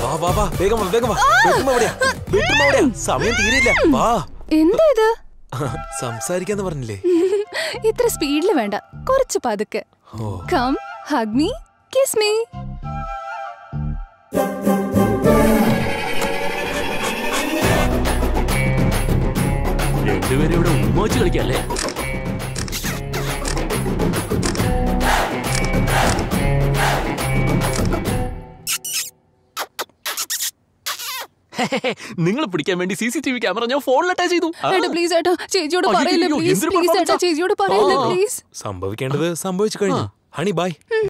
വാ വാ വാ വേഗം വാ വേഗം വാ ബെഡ്റൂം എവിടെയാ ബെഡ്റൂം എവിടെയാ സമയം തീരെയില്ല വാ എന്താ ഇത് സംസാരിക്കാന്ന് പറഞ്ഞില്ലേ ഇത്ര സ്പീഡിൽ വേണ്ട കുറച്ച് പതുക്കെ oh come hug me kiss me രണ്ടുപേരും ഇവിടെ ഉമ്മോച്ച് കളിക്കല്ലേ നിങ്ങൾ പിടിക്കാൻ വേണ്ടി C C T V camera ഞാൻ ഫോണിൽ അറ്റാച്ച് ചെയ്തു ആ. ഏട്ടാ പ്ലീസ് ഏട്ടാ ചേച്ചിയോട് അയ്യോ, പറയില്ല അയ്യോ, പ്ലീസ് എന്തൊരു പ്ലീസ് ഏട്ടാ performance ആ? ചേച്ചിയോട് പറയില്ല ആ. പ്ലീസ് സംഭവിക്കേണ്ടത് സംഭവിച്ചു കഴിഞ്ഞു ഹണി ബൈ